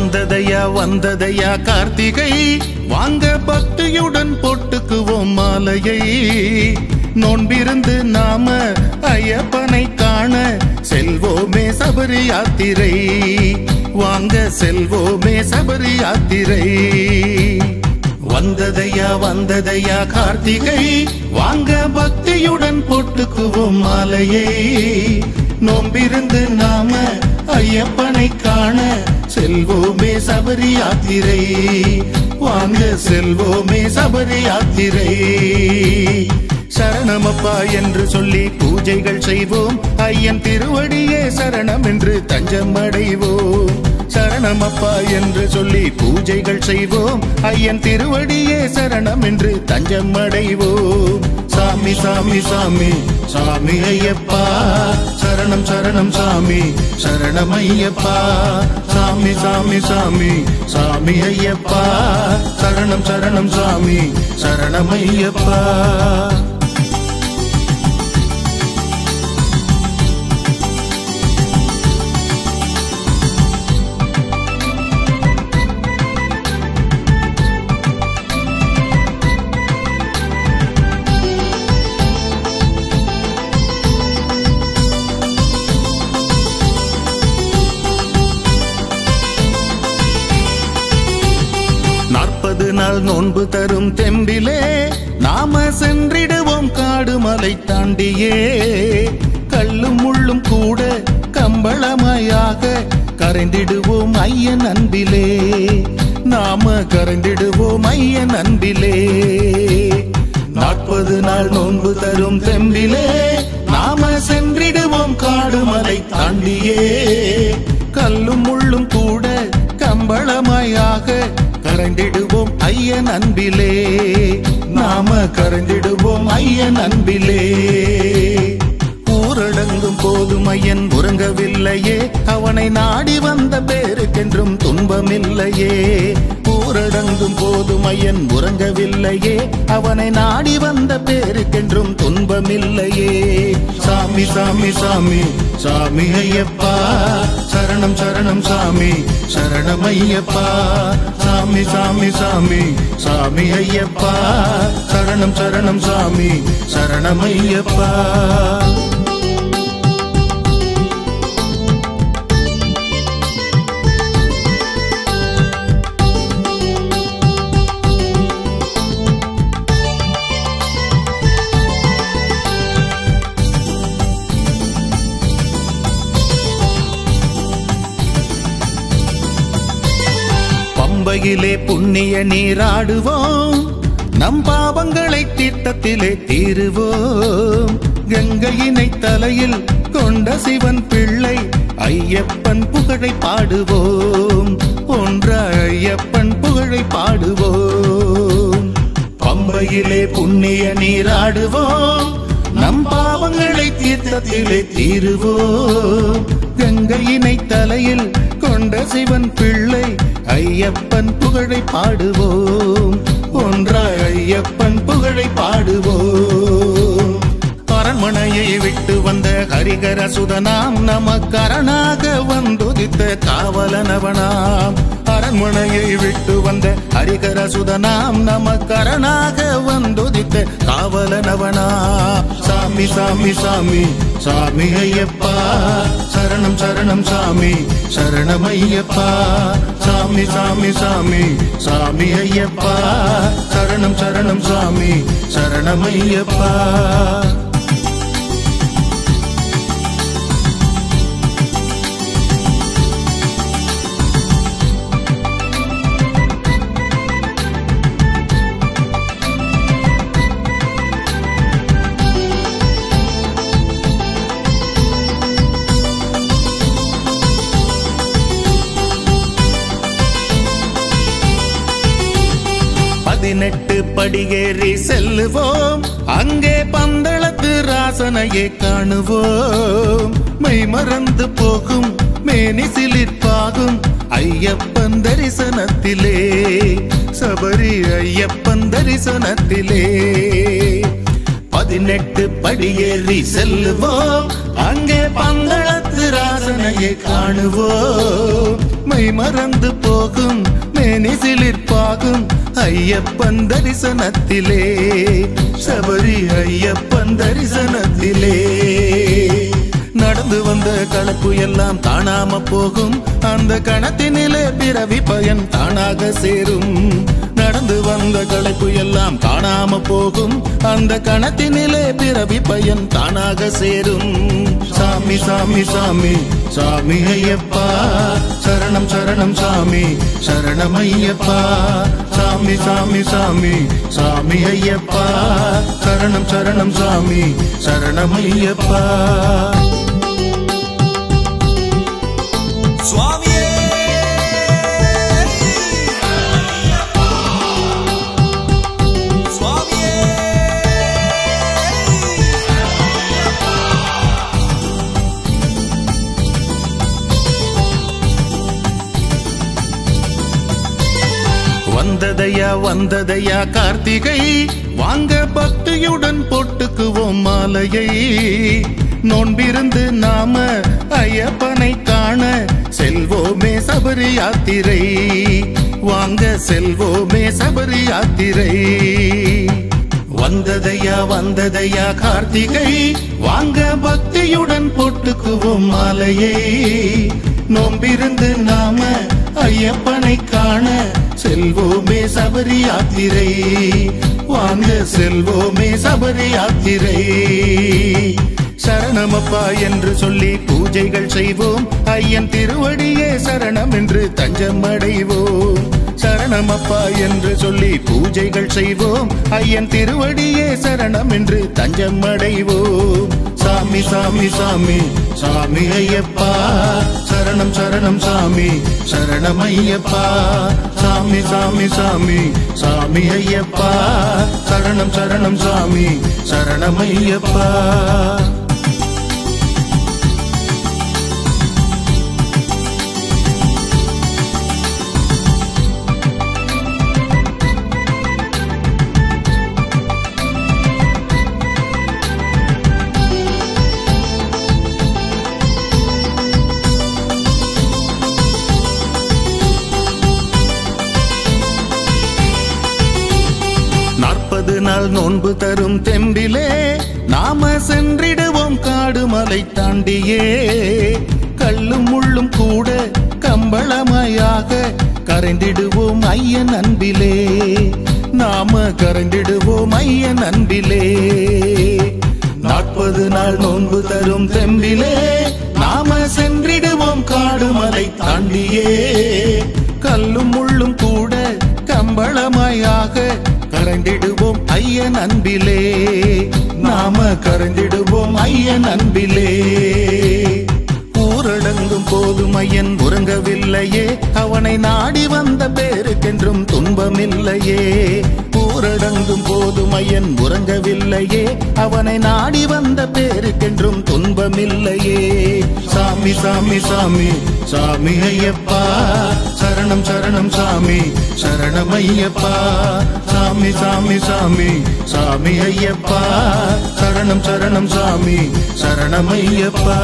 வந்ததையா வந்ததையா கார்த்திகை வாங்க பக்தியுடன் போட்டுக்குவோம் மாலையை நோன்பிருந்து நாம ஐயப்பனை காண செல்வோமே சபரி யாத்திரை வாங்க செல்வோமே சபரி யாத்திரை வந்ததையா வந்ததையா கார்த்திகை வாங்க பக்தியுடன் போட்டுக்குவோம் மாலையை நோம்பிருந்து நாம ஐயப்பனை காண செல்வோமே சபரி யாத்திரை வாங்க செல்வோமே சபரி யாத்திரை சரணமப்பா என்று சொல்லி பூஜைகள் செய்வோம் ஐயன் திருவடியே சரணம் என்று தஞ்சம் அடைவோம் சரணமப்பா என்று சொல்லி பூஜைகள் செய்வோம் ஐயன் திருவடியே சரணம் என்று தஞ்சம் அடைவோம் சாமி சாமி சாமி சாமி ஐயப்பா சரணம் சரணம் சாமி சரணம் ஐயப்பா சாமி சாமி சாமி சாமி ஐயப்பா சரணம் சரணம் சாமி சரணம் ஐயப்பா நாற்பது நாள் நோன்பு தரும் தெம்பிலே நாம சென்றிடுவோம் காடு மலை தாண்டியே கல்லும் முள்ளும் கூட கம்பளமாயாக கரைந்திடுவோம் ஐயன் அன்பிலே நாம கரைந்திடுவோம் ஐயன் அன்பிலே நாற்பது நாள் நோன்பு தரும் தெம்பிலே நாம சென்றிடுவோம் காடு மலை தாண்டியே கல்லும் முள்ளும் கூட கம்பளமாயாக கரைந்திடுவோம் ஐயன் அன்பிலே நாம கரைந்திடுவோம் ஐயன் அன்பிலே ஊரடங்கும் போதும் ஐயன் உறங்கவில்லையே அவனை நாடி வந்த பேருக்கென்றும் துன்பமில்லையே ஊரடங்கும் போதும் ஐயன் உறங்கவில்லையே அவனை நாடி வந்த பேருக்கென்றும் துன்பமில்லையே சாமி சாமி சாமி சாமி ஐயப்பா சரணம் சரணம் சாமி சரணம் ஐயப்பா சாமி சாமி சாமி சாமி ஐயப்பா சரணம் சரணம் சாமி சரணம் ஐயப்பா பம்பையிலே புண்ணிய நீராடுவோம் நம் பாவங்களை தீர்த்தத்திலே தீருவோம் கங்கையினை தலையில் கொண்ட சிவன் பிள்ளை ஐயப்பன் புகழை பாடுவோம் ஒன்ற ஐயப்பன் புகழை பாடுவோம் பம்பையிலே புண்ணிய நீராடுவோம் நம் பாவங்களை தீர்த்தத்திலே தீருவோம் கங்கையினை தலையில் கொண்ட சிவன் பிள்ளை ஐயப்பன் புகழை பாடுவோம் ஒன்றாய் ஐயப்பன் புகழை பாடுவோம் அரண்மனையை விட்டு வந்த ஹரிகர சுதனாம் நமக்கரணாக வந்துதித்த காவலனவனாம் அரண்மனையை விட்டு வந்த ஹரிகர சுதனாம் நமக்கரணாக வந்துதித்த காவலனவனா சாமி சாமி சாமி சாமி ஐயப்பா சரணம் சரணம் சாமி சரணம் ஐயப்பா சாமி சாமி சாமி சாமி ஐயப்பா சரணம் சரணம் சாமி சரணம் ஐயப்பா பதினெட்டு படியேறி செல்லுவோம் அங்கே பந்தளத்து ராசனையை காணுவோம் மெய் மறந்து போகும் மேனி சிலிர்ப்பாகும் ஐயப்பன் தரிசனத்திலே சபரி ஐயப்பன் தரிசனத்திலே பதினெட்டு படியேறி செல்லுவோம் அங்கே பந்தளத்து ராசனை ராசனையை காணுவோம் மை மறந்து போகும் மேனி சிலிர்ப்பாகும் ஐயப்பன் தரிசனத்திலே சபரி ஐயப்பன் தரிசனத்திலே நடந்து வந்த கலப்பு எல்லாம் காணாம போகும் அந்த கணத்தினிலே பிறவி பயன் தானாக சேரும் நடந்து வந்த களைப்பு எல்லாம் காணாம போகும் அந்த கணத்தினிலே பிறவி பயன் தானாக சேரும் சாமி சாமி சாமி சாமி ஐயப்பா சரணம் சரணம் சாமி சரணம் ஐயப்பா சாமி சாமி சாமி சாமி ஐயப்பா சரணம் சரணம் சாமி சரணம் ஐயப்பா சுவாமியே சுவாமியே வந்ததையா வந்ததையா கார்த்திகை வாங்க பக்தியுடன் போட்டுக்குவோம் மாலையை நோன்பிருந்து நாம ஐயப்பனை காண செல்வோமே சபரி யாத்திரை வாங்க செல்வோமே சபரி யாத்திரை வந்ததையா வந்ததையா கார்த்திகை வாங்க பக்தியுடன் போட்டுக்குவோம் மாலையை நோம்பிருந்து நாம ஐயப்பனை காண செல்வோமே சபரி யாத்திரை வாங்க செல்வோமே சபரி யாத்திரை சரணமப்பா என்று சொல்லி பூஜைகள் செய்வோம் ஐயன் திருவடியே சரணம் என்று தஞ்சம் அடைவோம் சரணமப்பா என்று சொல்லி பூஜைகள் செய்வோம் ஐயன் திருவடியே சரணம் என்று தஞ்சம் அடைவோம் சாமி சாமி சாமி சாமி ஐயப்பா சரணம் சரணம் சாமி சரணம் ஐயப்பா சாமி சாமி சாமி சாமி ஐயப்பா சரணம் சரணம் சாமி சரணம் ஐயப்பா நாற்பது நாள் நோன்பு தரும் தெம்பிலே நாம சென்றிடுவோம் காடு மலை தாண்டியே கல்லும் முள்ளும் கூட கம்பளமாயாக கரைந்திடுவோம் ஐயன் அன்பிலே நாம கரைந்திடுவோம் ஐயன் அன்பிலே நாற்பது நாள் நோன்பு தரும் தெம்பிலே நாம சென்றிடுவோம் காடு மலை தாண்டியே கல்லும் முள்ளும் கூட கம்பளமாயாக கரைந்திடுவோம் ஐயன் அன்பிலே நாம கரைந்திடுவோம் ஐயன் அன்பிலே ஊரடங்கும் போதும் ஐயன் உறங்கவில்லையே அவனை நாடி வந்த பேருக்கென்றும் துன்பமில்லையே ஊரடங்கும் போதும் ஐயன் உறங்கவில்லையே அவனை நாடி வந்த பேருக்கென்றும் துன்பமில்லையே சாமி சாமி சாமி சாமி ஐயப்பா சரணம் சரணம் சாமி சரணம் ஐயப்பா சாமி சாமி சாமி சாமி ஐயப்பா சரணம் சரணம் சாமி சரணம் ஐயப்பா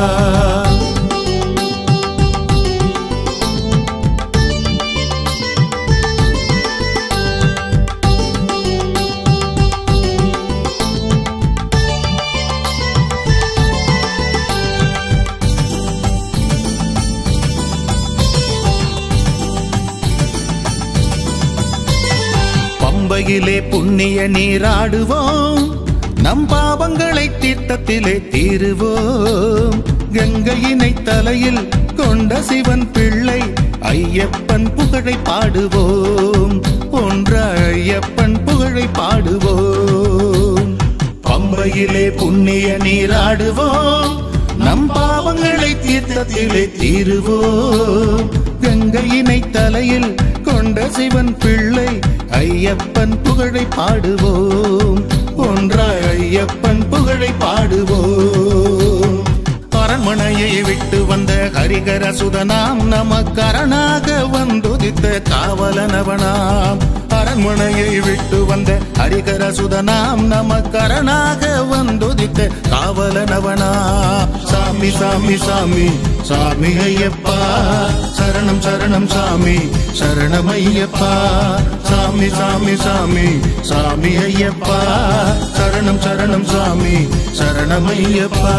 பம்பையிலே புண்ணிய நீராடுவோம் நம் பாவங்களை தீர்த்தத்திலே தீருவோம் கங்கையினை தலையில் கொண்ட சிவன் பிள்ளை ஐயப்பன் புகழை பாடுவோம் ஒன்ற ஐயப்பன் புகழை பாடுவோம் பம்பையிலே புண்ணிய நீராடுவோம் நம் பாவங்களை தீர்த்தத்திலே தீருவோம் கங்கையினை தலையில் கொண்ட சிவன் பிள்ளை ஐயப்பன் புகழை பாடுவோம் ஒன்றாய் ஐயப்பன் புகழை பாடுவோம் அரண்மனையை விட்டு வந்த ஹரிகர சுதனாம் நமக்கரணாக வந்துதித்த காவலனவனாம் அரண்மனையை விட்டு வந்த ஹரிகர சுதனாம் நமக்கரணாக வந்துதித்த காவலனவனா சாமி சாமி சாமி சாமி ஐயப்பா சரணம் சரணம் சாமி சரணம் ஐயப்பா சாமி சாமி சாமி சாமி ஐயப்பா சரணம் சரணம் சாமி சரணம் ஐயப்பா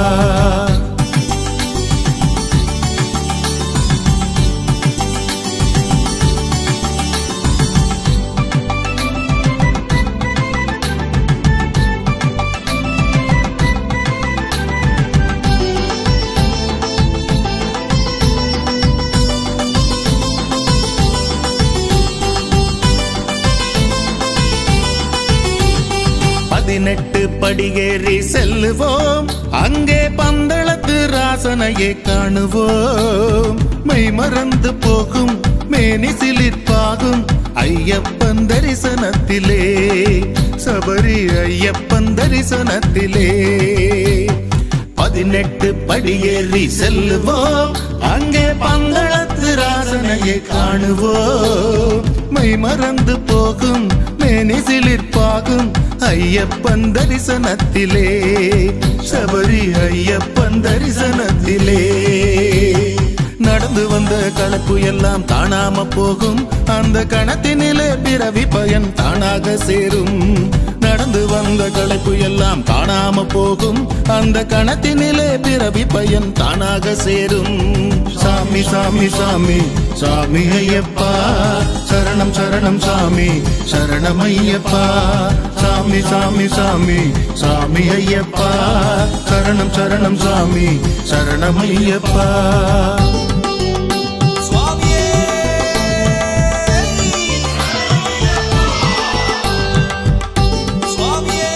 பதினெட்டு படியேறி செல்லுவோம் அங்கே பந்தளத்து ராசனையை காணுவோம் மெய் மறந்து போகும் மேனி சிலிர்ப்பாகும் ஐயப்பன் தரிசனத்திலே சபரி ஐயப்பன் தரிசனத்திலே பதினெட்டு படியேறி செல்லுவோம் அங்கே பந்தளத்து ராசனையை காணுவோம் மை மறந்து போகும் மேனி சிலிர்ப்பாகும் ஐயப்பன் தரிசனத்திலே சபரி ஐயப்பன் தரிசனத்திலே நடந்து வந்த கலப்பு எல்லாம் காணாம போகும் அந்த கணத்தினிலே பிறவி பயன் தானாக சேரும் நடந்து வந்த களைப்பு எல்லாம் காணாம போகும் அந்த கணத்தினிலே பிறவி பயன் தானாக சேரும் சாமி சாமி சாமி சாமி ஐயப்பா சரணம் சரணம் சாமி சரணம் ஐயப்பா சாமி சாமி சாமி சாமி ஐயப்பா சரணம் சரணம் சாமி சரணம் ஐயப்பா சுவாமியே சுவாமியே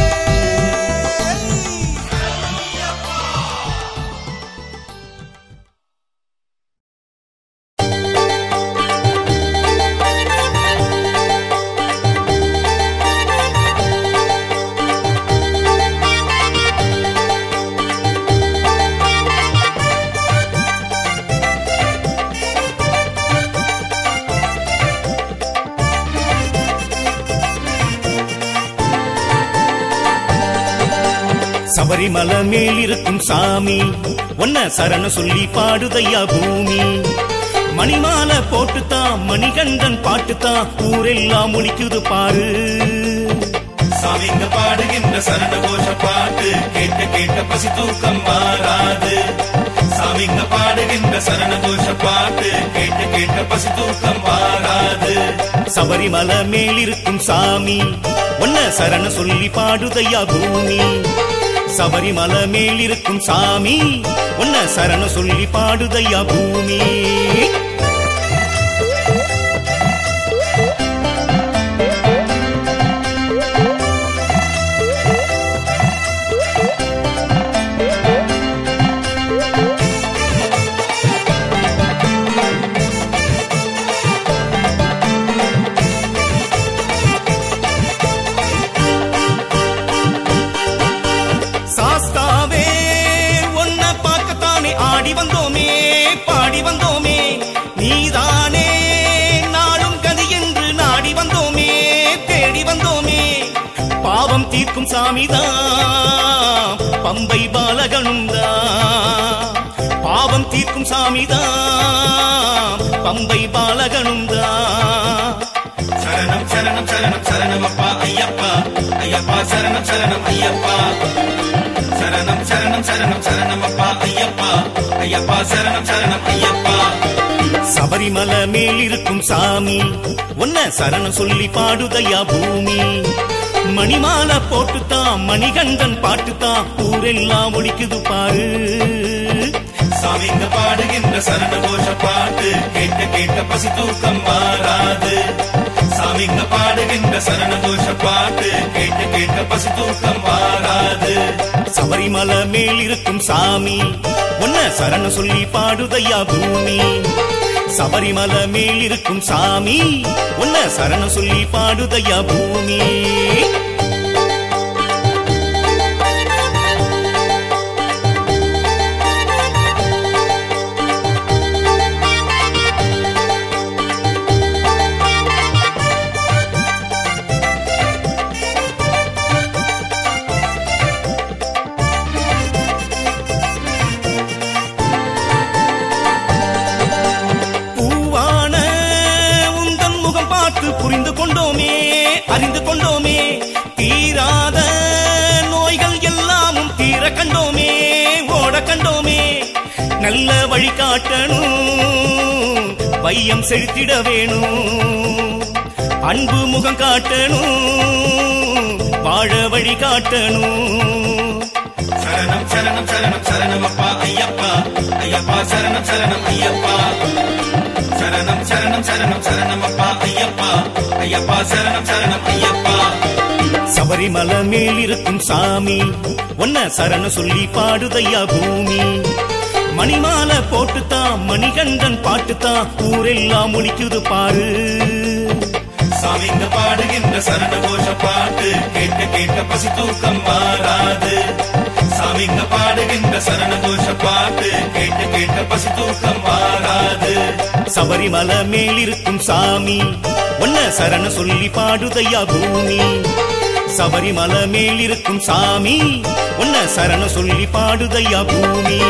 சபரிமலை மேல் இருக்கும் சாமி ஒன்ன சரண சொல்லி பாடுதையா பூமி மணிமாலை போட்டுத்தான் மணிகண்டன் பாட்டுத்தான் ஊரெல்லாம் ஒலிக்குது பாரு சாமிங்க பாடுகின்ற சரண கோஷ பாட்டு கேட்க கேட்க பசி தூக்கம் மாறாது சாமிங்க பாடுகின்ற சரண கோஷ பாட்டு கேட்க கேட்க பசி தூக்கம் மாறாது சபரிமலை மேல் இருக்கும் சாமி ஒன்ன சரண சொல்லி பாடுதையா பூமி சபரிமலை மேல் இருக்கும் சாமி ஒன்ன சரண சொல்லி பாடுதையா பூமி சாஸ்தாவே உன்ன பார்க்கத்தானே ஆடி வந்தோமே பாடி வந்தோமே நீதானே நாளும் கதி என்று நாடி வந்தோமே தேடி வந்தோமே பாவம் தீர்க்கும் சாமிதான் பம்பை பாலகனும் தான் பாவம் தீர்க்கும் சாமிதான் பம்பை பாலகனும் தான் சரணம் சரணம் சரணம் சரணம் அப்பா ஐயப்பா ஐயப்பா சரணம் சரணம் ஐயப்பா சரணம் சரணம் சரணம் சரணம் அப்பா ஐயப்பா ஐயப்பா சரணம் சரணம் ஐயப்பா சபரிமலை மேல் இருக்கும் சாமி உன்ன சரணம் சொல்லி பாடுதையா பூமி மணிமாலை போட்டுத்தான் மணிகண்டன் பாட்டுத்தான் ஊரெல்லாம் ஒலிக்குது பாரு சாமிங்க பாடுகின்ற சரண கோஷ பாட்டு கேட்க கேட்க பசி தூக்கம் மாறாது சாமிங்க பாடுகின்ற சரண கோஷ பாட்டு கேட்க கேட்க பசி தூக்கம் மாறாது சபரிமலை மேல் இருக்கும் சாமி உன்ன சரணம் சொல்லி பாடுதையா பூமி சபரிமலை மேல் இருக்கும் சாமி உன்ன சரணம் சொல்லி பாடுதையா பூமி கண்டோமே நல்ல வழி காட்டணும் வையம் செலுத்திட வேணும் அன்பு முகம் காட்டணும் வாழ வழி காட்டணும் சரணம் சரணம் சரணம் சரணம் அப்பா ஐயப்பா ஐயப்பா சரணம் சரணம் ஐயப்பா சரணம் சரணம் சரணம் சரணம் அப்பா ஐயப்பா ஐயப்பா சரணம் சரணம் ஐயப்பா சபரிமலை மேல் இருக்கும் சாமி ஒன்ன சரண சொல்லி பாடுதையா பூமி மணிமாலை போட்டுத்தான் மணிகண்டன் பாட்டுத்தான் ஊரெல்லாம் ஒலிக்குது பாரு சாமிங்க பாடுகின்ற சரண கோஷ பாட்டு கேட்க கேட்க பசி தூக்கம் மாறாது சாமிங்க பாடுகின்ற சரண கோஷ பாட்டு கேட்க கேட்க பசி தூக்கம் மாறாது சபரிமலை மேல் இருக்கும் சாமி ஒன்ன சரண சொல்லி பாடுதையா பூமி சபரிமலை மேல் இருக்கும் சாமி ஒன்ன சரண சொல்லி பாடுதையா பூமி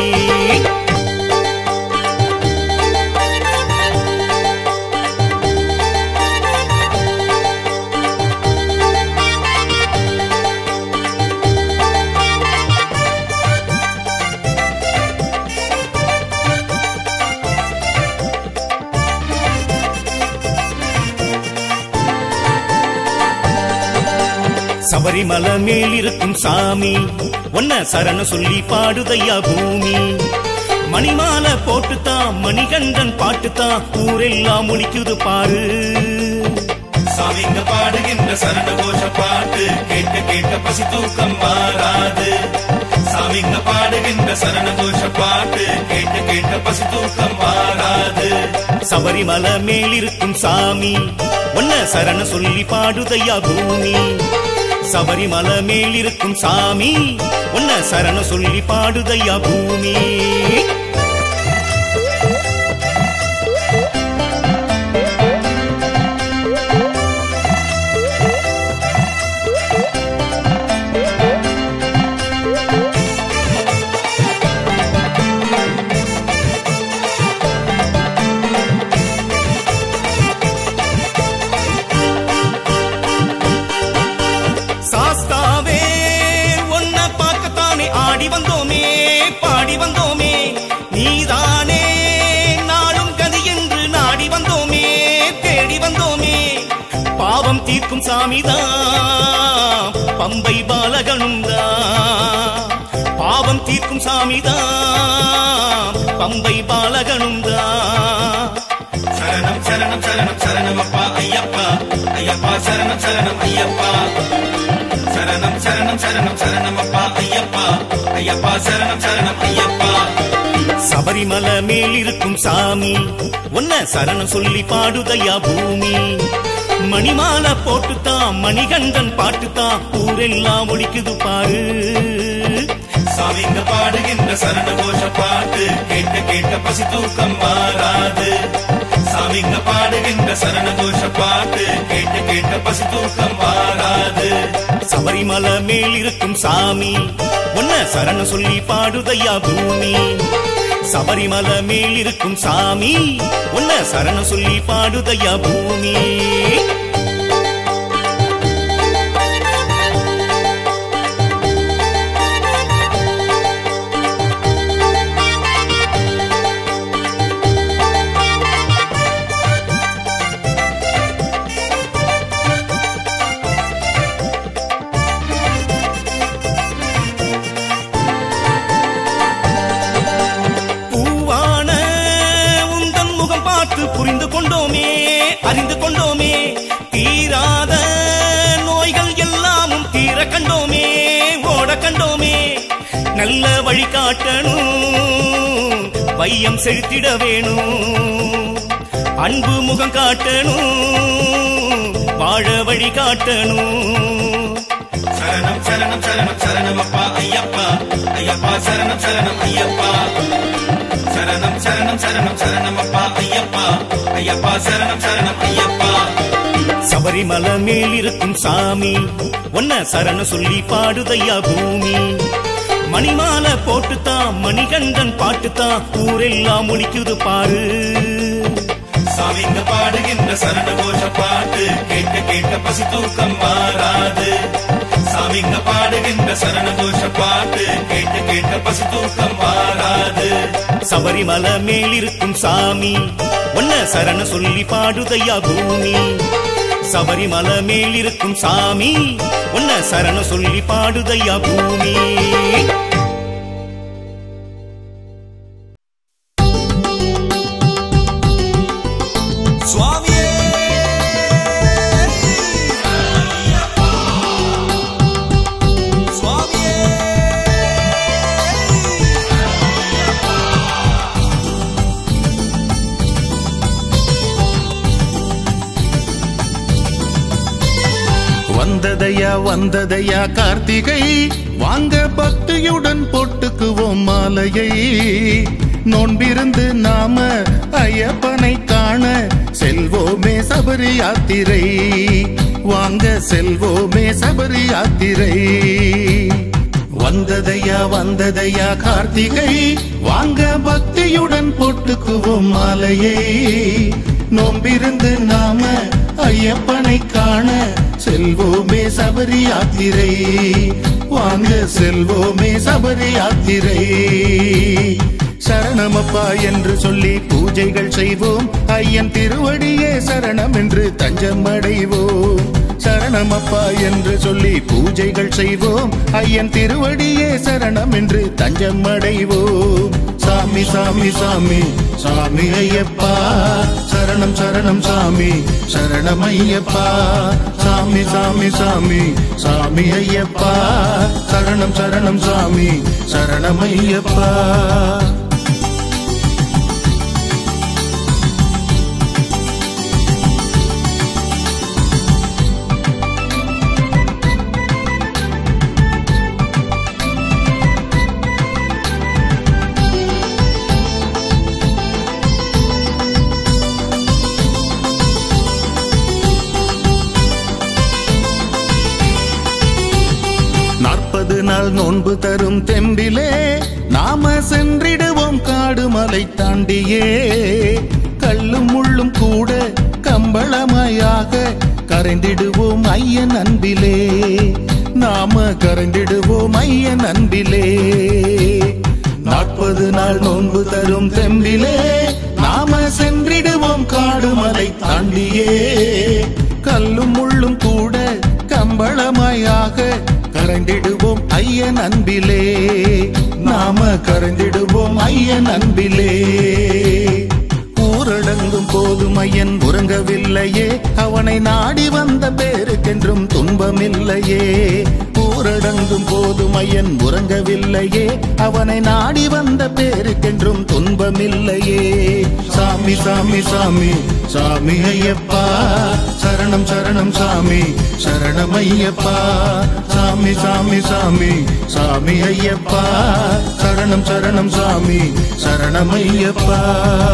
சபரிமலை மேல் இருக்கும் சாமி ஒன்ன சரண சொல்லி பாடுதையா பூமி மணிமாலை போட்டுத்தான் மணிகண்டன் பாட்டுத்தான் ஊரெல்லாம் ஒலிக்குது பாரு சாமிங்க பாடுகின்ற சரண கோஷ பாட்டு கேட்க கேட்க பசி தூக்கம் மாறாது சாமிங்க பாடுகின்ற சரண கோஷ பாட்டு கேட்க கேட்க பசி தூக்கம் மாறாது சபரிமலை மேல் இருக்கும் சாமி ஒன்ன சரண சொல்லி பாடுதையா பூமி சபரிமலை மேல் இருக்கும் சாமி ஒன்ன சரண சொல்லி பாடுதையா பூமி சாஸ்தாவே ஒன்ன பார்க்கத்தானே ஆடி வந்தோமே பாடி வந்தோமே நீதானே நாளும் கதி என்று நாடி வந்தோமே தேடி வந்தோமே பாவம் தீர்க்கும் சாமிதான் பம்பை பாலகனும் தான் பாவம் தீர்க்கும் சாமிதான் பம்பை பாலகனும் தான் சரணம் சரணம் சரணம் சரணம் அப்பா ஐயப்பா ஐயப்பா சரணம் சரணம் ஐயப்பா சரணம் சரணம் சரணம் சரணம் அப்பா ஐயப்பா ஐயப்பா சரணம் சரணம் ஐயப்பா சபரிமலை மேல் இருக்கும் சாமி ஒன்ன சரணம் சொல்லி பாடுதையா பூமி மணிமாலை போட்டுத்தான் மணிகண்டன் பாட்டுத்தான் ஊரெல்லாம் ஒலிக்குது பாரு சாமிங்க பாடுகின்ற சரண கோஷ பாட்டு கேட்க கேட்க பசி தூக்கம் மாறாது சாமிங்க பாடுகின்ற சரண கோஷ பாட்டு கேட்க கேட்க பசி தூக்கம் மாறாது சபரிமலை மேல் இருக்கும் சாமி ஒன்ன சரணம் சொல்லி பாடுதையா பூமி சபரிமலை மேல் இருக்கும் சாமி ஒன்ன சரணம் சொல்லி பாடுதையா பூமி பூவான உந்தன் முகம் பார்த்து புரிந்து கொண்டோமே அறிந்து கொண்டோமே தீராத நோய்கள் எல்லாமும் தீர கண்டோமே ஓட கண்டோமே நல்ல வழி காட்டணும் வையம் செலுத்திட வேணும் அன்பு முகம் காட்டணும் வாழ வழி காட்டணும் சரணம் சரணம் சரணம் சரணம் அப்பா ஐயப்பா ஐயப்பா சரணம் சரணம் ஐயப்பா சரணம் சரணம் சரணம் சரணம் அப்பா ஐயப்பா ஐயப்பா சரணம் சரணம் ஐயப்பா சபரிமலை மேல் இருக்கும் சாமி ஒன்ன சரண சொல்லி பாடுதையா பூமி மணிமாலை போட்டுத்தான் மணிகண்டன் பாட்டுத்தான் ஊரெல்லாம் ஒலிக்குது பாரு சாமிங்க பாடுகின்ற சரண கோஷ பாட்டு கேட்க கேட்க பசி தூக்கம் மாறாது சாமிங்க பாடுகின்ற சரண கோஷ பாட்டு கேட்க கேட்க பசி தூக்கம் மாறாது சபரிமலை மேலிருக்கும் சாமி ஒன்ன சரண சொல்லி பாடுதையா பூமி சபரிமலை மேலிருக்கும் சாமி ஒன்ன சரண சொல்லி பாடுதையா பூமி சுவாமியே சுவாமியே வந்ததையா வந்ததையா கார்த்திகை வாங்க பக்தியுடன் போட்டுக்குவோம் மாலையை நோன்பிருந்து நாம ஐயப்பனை காண செல்வோமே சபரி யாத்திரை வாங்க செல்வோமே சபரி யாத்திரை வந்ததையா வந்ததையா கார்த்திகை வாங்க பக்தியுடன் போட்டுக்குவோம் மாலையை நோம்பிருந்து நாம ஐயப்பனை காண செல்வோமே சபரி யாத்திரை வாங்க செல்வோமே சபரி யாத்திரை சரணமப்பா என்று சொல்லி பூஜைகள் செய்வோம் ஐயன் திருவடியே சரணம் என்று தஞ்சம் அடைவோம் சரணமப்பா என்று சொல்லி பூஜைகள் செய்வோம் ஐயன் திருவடியே சரணம் என்று தஞ்சம் அடைவோம் சாமி சாமி சாமி சாமி ஐயப்பா சரணம் சரணம் சாமி சரணம் ஐயப்பா சாமி சாமி சாமி சாமி ஐயப்பா சரணம் சரணம் சாமி சரணம் ஐயப்பா நாற்பது நாள் நோன்பு தரும் தெம்பிலே நாம சென்றிடுவோம் காடு மலை தாண்டியே கல்லும் முள்ளும் கூட கம்பளமாயாக கரைந்திடுவோம் ஐயன் அன்பிலே நாம கரைந்திடுவோம் ஐயன் அன்பிலே நாற்பது நாள் நோன்பு தரும் தெம்பிலே நாம சென்றிடுவோம் காடு மலை தாண்டியே கல்லும் முள்ளும் கூட கம்பளமாயாக கரைந்திடுவோம் ஐயன் அன்பிலே நாம கரைந்திடுவோம் ஐயன் அன்பிலே ஊரடங்கும் போதும் ஐயன் உறங்கவில்லையே அவனை நாடி வந்த பேருக்கென்றும் துன்பமில்லையே ஊரடங்கும் போதும் ஐயன் உறங்கவில்லையே அவனை நாடி வந்த பேருக்கென்றும் துன்பமில்லையே சாமி சாமி சாமி சாமி ஐயப்பா சரணம் சரணம் சாமி சரணம் ஐயப்பா சாமி சாமி சாமி சாமி ஐயப்பா சரணம் சரணம் சாமி சரணம் ஐயப்பா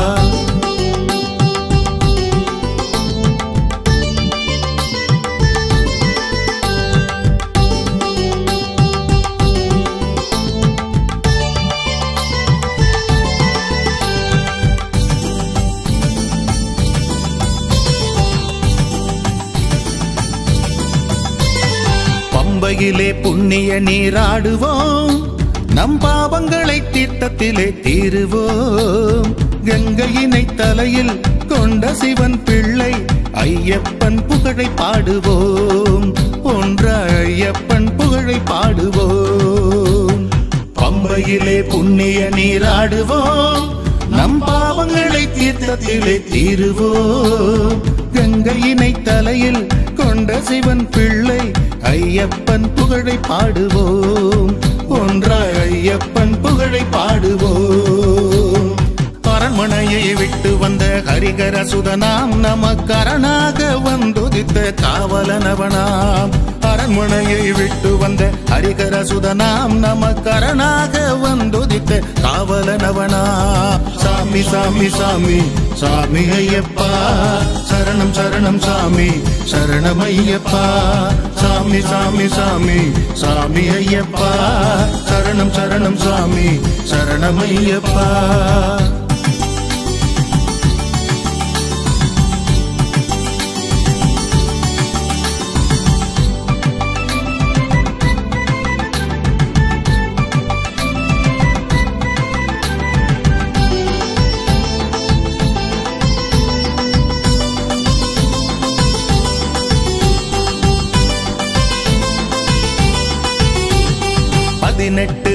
பம்பையிலே புண்ணிய நீராடுவோம் நம் பாவங்களை தீர்த்தத்திலே தீருவோம் கங்கையினை தலையில் கொண்ட சிவன் பிள்ளை ஐயப்பன் புகழை பாடுவோம் ஒன்ற ஐயப்பன் புகழை பாடுவோம் பம்பையிலே புண்ணிய நீராடுவோம் நம் பாவங்களை தீர்த்தத்திலே தீருவோம் கங்கையினை தலையில் கொண்ட சிவன் பிள்ளை ஐயப்பன் புகழை பாடுவோம் ஒன்றாய் ஐயப்பன் புகழை பாடுவோம் அரண்மனையை விட்டு வந்த ஹரிகர சுதனாம் நமக்கரணாக வந்துதித்த காவலனவனாம் அரண்மனையை விட்டு வந்த ஹரிகர சுதனாம் நமக்கரணாக வந்துதித்த காவலனவனா சாமி சாமி சாமி சாமி ஐயப்பா சரணம் சரணம் சாமி சரணம் ஐயப்பா சாமி சாமி சாமி சாமி ஐயப்பா சரணம் சரணம் சாமி சரணம் ஐயப்பா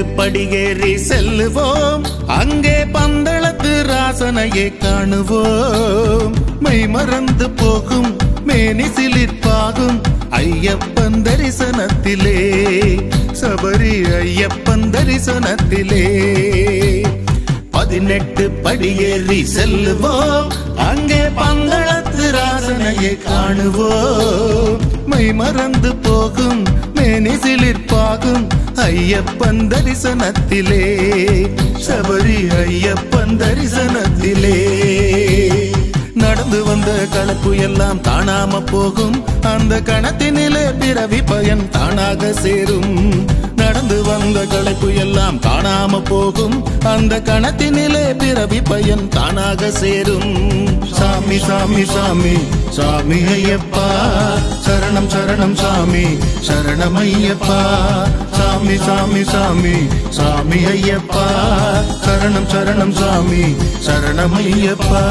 படியேறி செல்லுவோம் அங்கே பந்தளத்து ராசனையை காணுவோம் மெய் மறந்து போகும் மேனி சிலிர்ப்பாகும் ஐயப்பன் தரிசனத்திலே சபரி ஐயப்பன் தரிசனத்திலே பதினெட்டு படியேறி செல்லுவோம் அங்கே பந்தளத்து ராசனையை காணுவோம் மை மறந்து போகும் மேனி சிலிர்ப்பாகும் ஐயப்பன் தரிசனத்திலே சபரி ஐயப்பன் தரிசனத்திலே நடந்து வந்த கலப்பு எல்லாம் காணாம போகும் அந்த கணத்தினிலே பிறவி பயன் தானாக சேரும் நடந்து வந்த களைப்பு எல்லாம் காணாம போகும் அந்த கணத்தினிலே பிறவி பயன் தானாக சேரும் சாமி சாமி சாமி சாமி ஐயப்பா சரணம் சரணம் சாமி சரணம் ஐயப்பா சாமி சாமி சாமி சாமி ஐயப்பா சரணம் சரணம் சாமி சரணம் ஐயப்பா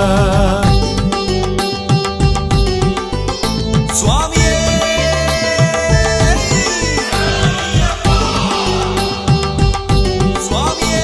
சுவாமியே சுவாமியே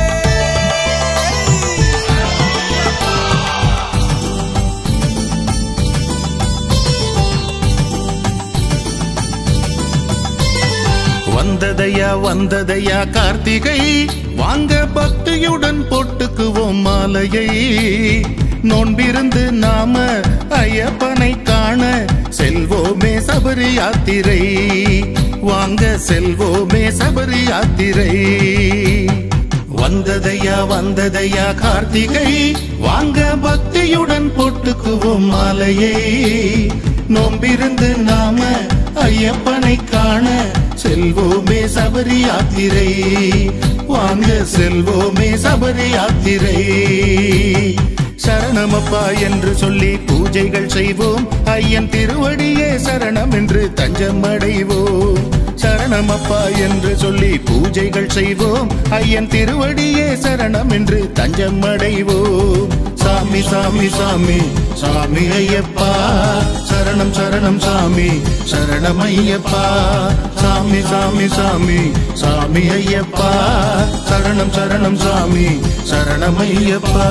வந்ததையா வந்ததையா கார்த்திகை வாங்க பக்தியுடன் போட்டுக்குவோம் மாலையை நோன்பிருந்து நாம ஐயப்பனை காண செல்வோமே சபரி யாத்திரை வாங்க செல்வோமே சபரி யாத்திரை வந்ததையா வந்ததையா கார்த்திகை வாங்க பக்தியுடன் போட்டுக்குவோம் மாலையை நோம்பிருந்து நாம ஐயப்பனை காண செல்வோமே சபரி யாத்திரை வாங்க செல்வோமே சபரி யாத்திரை சரணமப்பா என்று சொல்லி பூஜைகள் செய்வோம் ஐயன் திருவடியே சரணம் என்று தஞ்சம் அடைவோம் சரணமப்பா என்று சொல்லி பூஜைகள் செய்வோம் ஐயன் திருவடியே சரணம் என்று தஞ்சம் அடைவோம் சாமி சாமி சாமி சாமி ஐயப்பா சரணம் சரணம் சாமி சரணம் ஐயப்பா சாமி சாமி சாமி சாமி ஐயப்பா சரணம் சரணம் சாமி சரணம் ஐயப்பா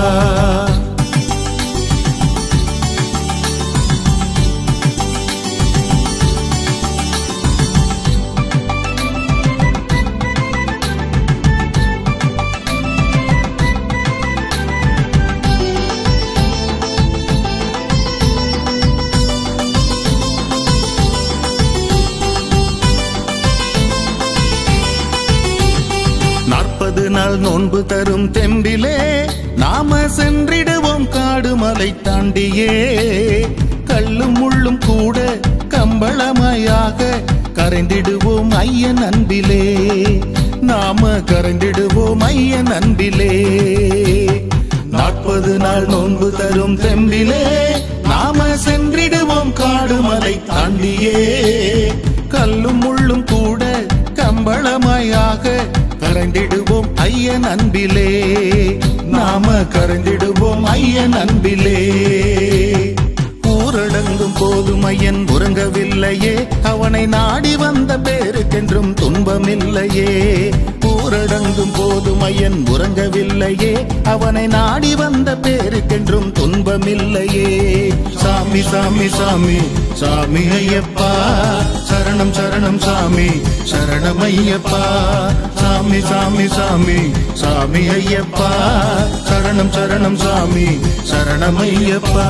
நாற்பது நாள் நோன்பு தரும் தெம்பிலே நாம சென்றிடுவோம் காடு மலை தாண்டியே கல்லும் முள்ளும் கூட கம்பளமாயாக கரைந்திடுவோம் ஐயன் அன்பிலே நாம கரைந்திடுவோம் ஐயன் அன்பிலே நாற்பது நாள் நோன்பு தரும் தெம்பிலே நாம சென்றிடுவோம் காடு மலை தாண்டியே கல்லும் முள்ளும் கூட கம்பளமாயாக கரைந்திடுவோம் ஐயன் அன்பிலே நாம கரைந்திடுவோம் ஐயன் அன்பிலே ஊரடங்கும் போதும் ஐயன் உறங்கவில்லையே அவனை நாடி வந்த பேருக்கென்றும் துன்பமில்லையே ஊரடங்கும் போதும் ஐயன் உறங்கவில்லையே அவனை நாடி வந்த பேருக்கென்றும் துன்பமில்லையே சாமி சாமி சாமி சாமி ஐயப்பா சரணம் சரணம் சாமி சரணம் ஐயப்பா சாமி சாமி சாமி சாமி ஐயப்பா சரணம் சரணம் சாமி சரணம் ஐயப்பா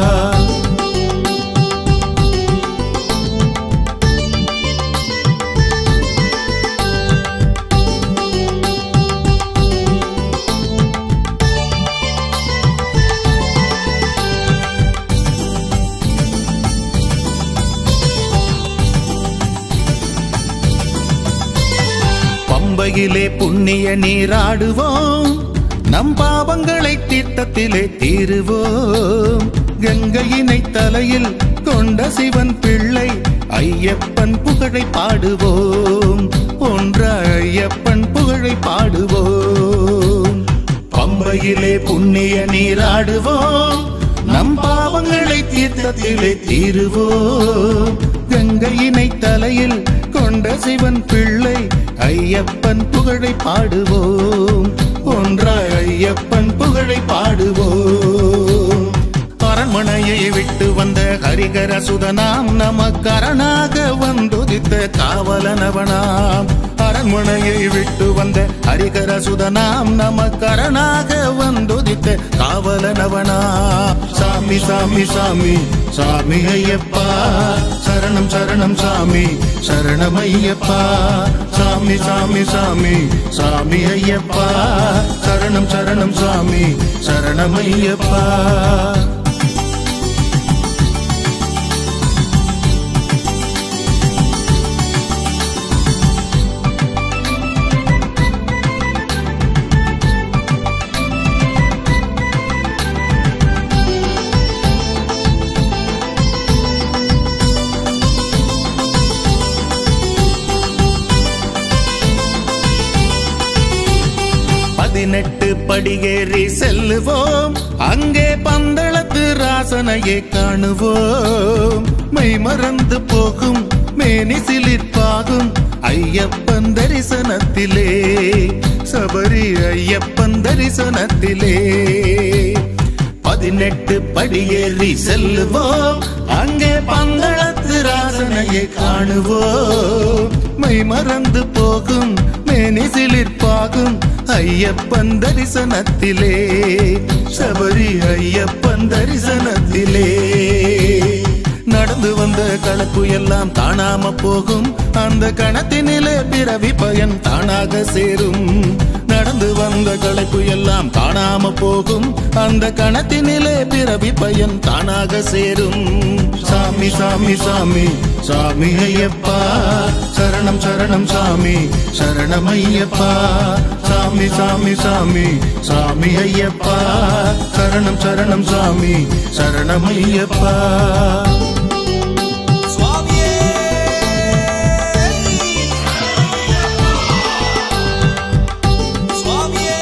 பம்பையிலே புண்ணிய நீராடுவோம் நம் பாவங்களை தீர்த்தத்திலே தீருவோம் கங்கையினை தலையில் கொண்ட சிவன் பிள்ளை ஐயப்பன் புகழை பாடுவோம் ஒன்ற ஐயப்பன் புகழை பாடுவோம் பம்பையிலே புண்ணிய நீராடுவோம் நம் பாவங்களை தீர்த்தத்திலே தீருவோம் கங்கையினை தலையில் கொண்ட சிவன் பிள்ளை ஐயப்பன் புகழை பாடுவோம் ஒன்றாய் ஐயப்பன் புகழை பாடுவோம் அரண்மனையை விட்டு வந்த ஹரிகர சுதனாம் நமக்கரணாக வந்துதித்த காவலனவனாம் அரண்மனையை விட்டு வந்த ஹரிகர சுதனாம் நமக்கரணாக வந்துதித்த காவலனவனா சாமி சாமி சாமி சாமி ஐயப்பா சரணம் சரணம் சாமி சரணம் ஐயப்பா சாமி சாமி சாமி சாமி ஐயப்பா சரணம் சரணம் சாமி சரணம் ஐயப்பா பதினெட்டு படியேறி செல்லுவோம் அங்கே பந்தளத்து ராசனையை காணுவோம் மெய் மறந்து போகும் மேனி சிலிர்ப்பாகும் ஐயப்பன் தரிசனத்திலே சபரி ஐயப்பன் தரிசனத்திலே பதினெட்டு படியேறி செல்லுவோம் அங்கே பந்தளத்து ராசனையை காணுவோம் மை மறந்து போகும் மேனி சிலிர்ப்பாகும் ஐயப்பன் தரிசனத்திலே சபரி ஐயப்பன் தரிசனத்திலே நடந்து வந்த கலப்பு எல்லாம் காணாம போகும் அந்த கணத்தினிலே பிறவி பயன் தானாக சேரும் நடந்து வந்த களைப்பு எல்லாம் காணாம போகும் அந்த கணத்தினிலே பிறவி பயன் தானாக சேரும் சாமி சாமி சாமி சாமி ஐயப்பா சரணம் சரணம் சாமி சரணம் ஐயப்பா சாமி சாமி சாமி சாமி ஐயப்பா சரணம் சரணம் சாமி சரணம் ஐயப்பா சுவாமியே சுவாமியே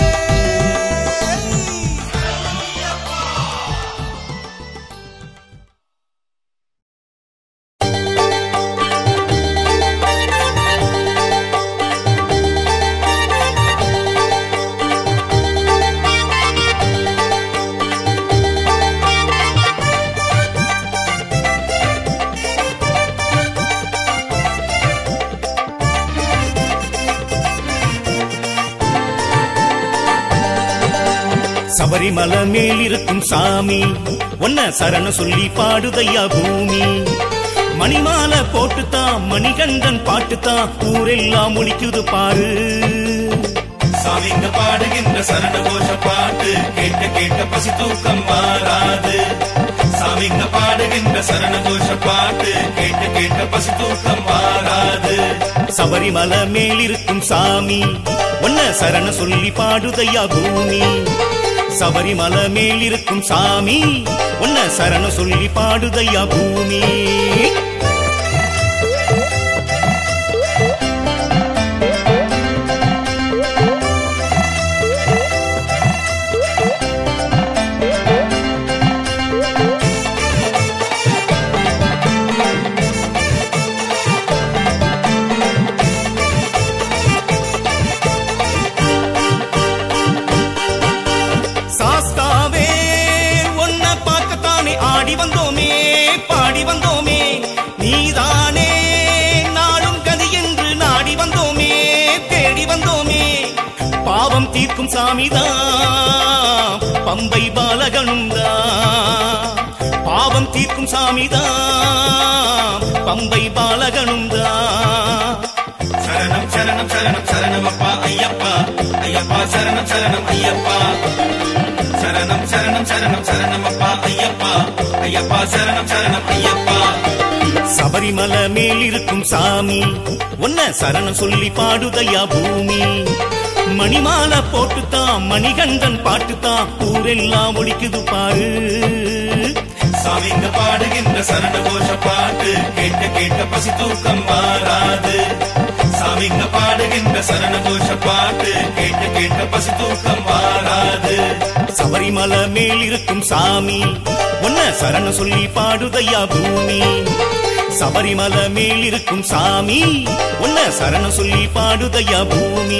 சபரிமலை மேல் இருக்கும் சாமி ஒன்ன சரண சொல்லி பாடுதையா பூமி மணிமாலை போட்டுத்தான் மணிகண்டன் பாட்டுத்தான் ஊரெல்லாம் ஒலிக்குது பாரு சாமிங்க பாடுகின்ற சரண கோஷ பாட்டு கேட்க கேட்க பசி தூக்கம் மாறாது சாமிங்க பாடுகின்ற சரண கோஷ பாட்டு கேட்க கேட்க பசி தூக்கம் மாறாது சபரிமலை மேல் இருக்கும் சாமி ஒன்ன சரண சொல்லி பாடுதையா பூமி சபரிமலை மேல் இருக்கும் சாமி ஒன்ன சரண சொல்லி பாடுதையா பூமி சாஸ்தாவே ஒன்ன பார்க்கத்தானே ஆடி வந்தோமே பாடி வந்தோமே நீதானே நாளும் கதி என்று நாடி வந்தோமே தேடி வந்தோமே பாவம் தீர்க்கும் சாமிதான் பம்பை பாலகனும் தான் பாவம் தீர்க்கும் சாமிதான் பம்பை பாலகனும் தான் சரணம் சரணம் சரணம் சரணம் அப்பா ஐயப்பா ஐயப்பா சரணம் சரணம் ஐயப்பா சரணம் சரணம் சரணம் சரணம் அப்பா ஐயப்பா ஐயப்பா சரணம் சரணம் ஐயப்பா சபரிமலை மேல் இருக்கும் சாமி ஒன்ன சரணம் சொல்லி பாடுதையா பூமி மணிமாலை போட்டுத்தான் மணிகண்டன் பாட்டுத்தான் ஊரெல்லாம் ஒலிக்குது பாரு சாமிங்க பாடுகின்ற சரண கோஷ பாட்டு கேட்க கேட்க பசி தூக்கம் மாறாது சாமிங்க பாடுகின்ற சரண கோஷ பாட்டு கேட்க கேட்க பசி தூக்கம் மாறாது சபரிமலை மேல் இருக்கும் சாமி ஒன்ன சரணம் சொல்லி பாடுதையா பூமி சபரிமலை மேல் இருக்கும் சாமி உன்ன சரணம் சொல்லி பாடுதையா பூமி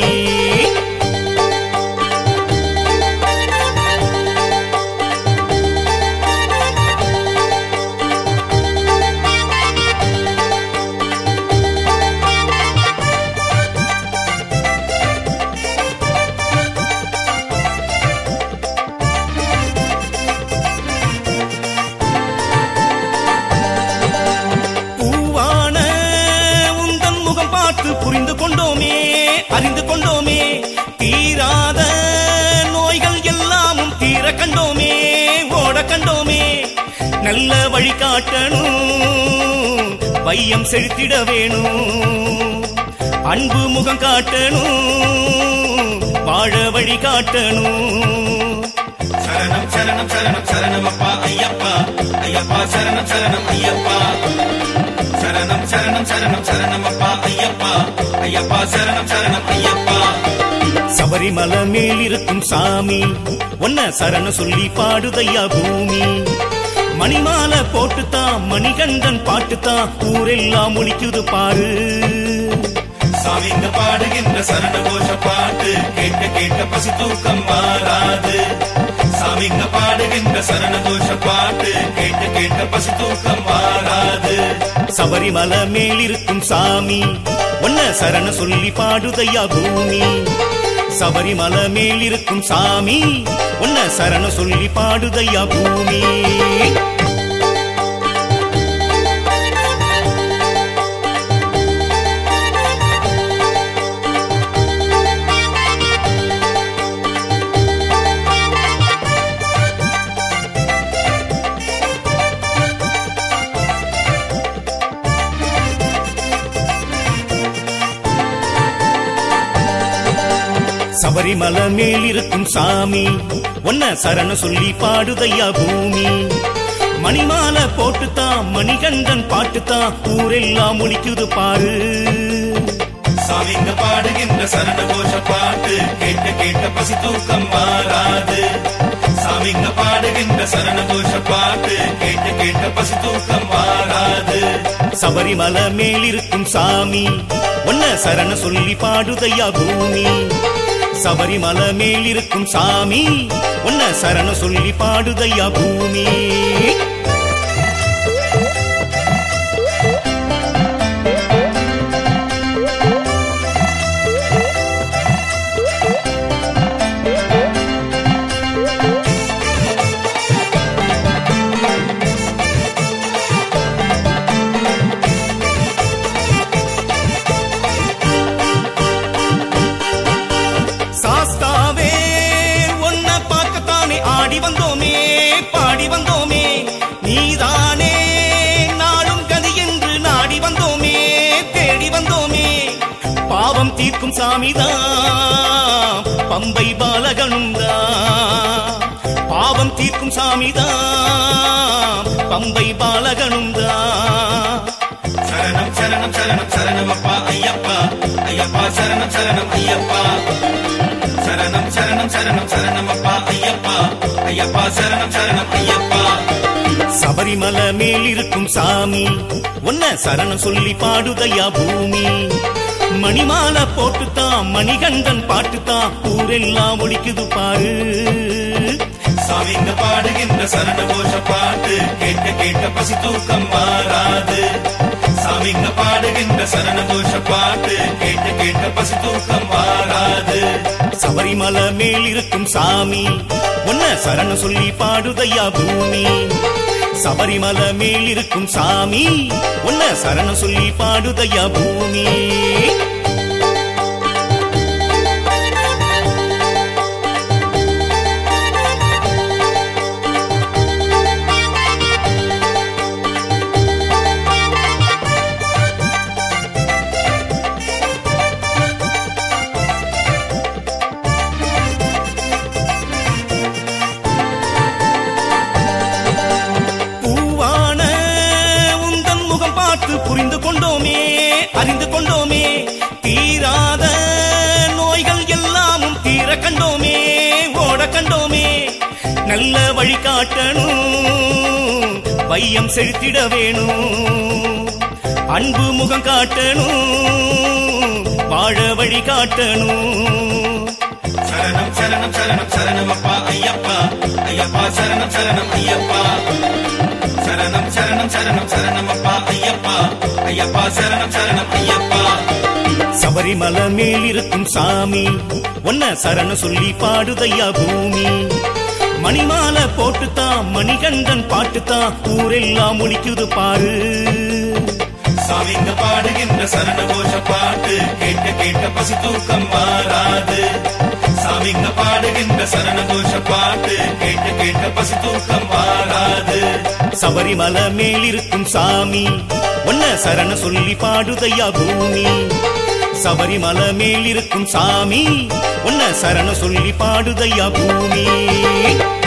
பூவான உந்தன் முகம் பார்த்து புரிந்து கொண்டோமே அறிந்து கொண்டோமே தீராத நோய்கள் எல்லாமும் தீர கண்டோமே ஓட கண்டோமே நல்ல வழி காட்டணும் வையம் செலுத்திட வேணும் அன்பு முகம் காட்டணும் வாழ வழி காட்டணும் சரணம் சரணம் சரணம் சரணம் அப்பா ஐயப்பா ஐயப்பா சரணம் சரணம் ஐயப்பா சரணம் சரணம் சரணம் சரணம் அப்பா ஐயப்பா ஐயப்பா சரணம் சரணம் ஐயப்பா சபரிமலை மேல் இருக்கும் சாமி ஒன்ன சரண சொல்லி பாடுதையா பூமி மணிமாலை போட்டுத்தான் மணிகண்டன் பாட்டுத்தான் ஊரெல்லாம் ஒலிக்குது பாரு சாமிங்க பாடுகின்ற சரண கோஷ பாட்டு கேட்க கேட்க பசி தூக்கம் மாறாது சாமிங்க பாடுகின்ற சரண கோஷ பாட்டு கேட்க கேட்க பசி தூக்கம் மாறாது சபரிமலை மேல் இருக்கும் சாமி ஒன்ன சரண சொல்லி பாடுதையா பூமி சபரிமலை மேல் இருக்கும் சாமி ஒன்ன சரண சொல்லி பாடுதையா பூமி சபரிமலை மேல் இருக்கும் சாமி ஒன்ன சரண சொல்லி பாடுதையா பூமி மணிமாலை போட்டுத்தான் மணிகண்டன் பாட்டுத்தான் ஊரெல்லாம் ஒலிக்குது பாரு சாமிங்க பாடுகின்ற சரண கோஷ பாட்டு கேட்க கேட்க பசி தூக்கம் மாறாது சாமிங்க பாடுகின்ற சரண கோஷ பாட்டு கேட்க கேட்க பசி தூக்கம் மாறாது சபரிமலை மேல் இருக்கும் சாமி ஒன்ன சரண சொல்லி பாடுதையா பூமி சபரிமலை மேல் இருக்கும் சாமி ஒன்ன சரண சொல்லி பாடுதையா பூமி சாஸ்தாவே ஒன்ன பார்க்கத்தானே ஆடி வந்தோமே பாடி வந்தோமே நீதானே நாளும் கதி என்று நாடி வந்தோமே தேடி வந்தோமே பாவம் தீர்க்கும் சாமிதான் பம்பை பாலகனும் தான் பாவம் தீர்க்கும் சாமிதான் பம்பை பாலகனும் தான் சரணம் சரணம் சரணம் சரணம் அப்பா ஐயப்பா ஐயப்பா சரணம் சரணம் ஐயப்பா சரணம் சரணம் சரணம் சரணம் அப்பா ஐயப்பா ஐயப்பா சரணம் சரணம் ஐயப்பா சபரிமலை மேல் இருக்கும் சாமி ஒன்ன சரணம் சொல்லி பாடுதையா பூமி மணிமாலை போட்டுத்தான் மணிகண்டன் பாட்டுத்தான் ஊரெல்லாம் ஒலிக்குது பாரு சாமிங்க பாடுகின்ற சரண கோஷ பாட்டு கேட்க கேட்க பசி தூக்கம் மாறாது சாமிங்க பாடுகின்ற சரண கோஷ பாட்டு கேட்க கேட்க பசி தூக்கம் மாறாது சபரிமலை மேல் இருக்கும் சாமி ஒன்ன சரணம் சொல்லி பாடுதையா பூமி சபரிமலை மேல் இருக்கும் சாமி ஒன்ன சரணம் சொல்லி பாடுதையா பூமி பூவான உந்தன் முகம் பார்த்து புரிந்து கொண்டோமே அறிந்து கொண்டோமே தீராத நோய்கள் எல்லாமும் தீர கண்டோமே ஓட கண்டோமே நல்ல வழி காட்டணும் வையம் செலுத்திட வேணும் அன்பு முகம் காட்டணும் வாழ வழி காட்டணும் சரணம் சரணம் சரணம் சரணம் அப்பா ஐயப்பா ஐயப்பா சரணம் சரணம் ஐயப்பா சரணம் சரணம் சரணம் சரணம் அப்பா ஐயப்பா ஐயப்பா சரணம் சரணம் ஐயப்பா சபரிமலை மேல் இருக்கும் சாமி ஒன்ன சரண சொல்லி பாடுதையா பூமி மணிமாலை போட்டுத்தான் மணிகண்டன் பாட்டுத்தான் ஊரெல்லாம் ஒலிக்குது பாரு சாமிங்க பாடுகின்ற சரண கோஷ பாட்டு கேட்க கேட்க பசி தூக்கம் மாறாது சாமிங்க பாடுகின்ற சரண கோஷ பாட்டு கேட்க கேட்க பசி தூக்கம் மாறாது சபரிமலை மேல் இருக்கும் சாமி ஒன்ன சரண சொல்லி பாடுதையா பூமி சபரிமலை மேல் இருக்கும் சாமி ஒன்ன சரண சொல்லி பாடுதையா பூமி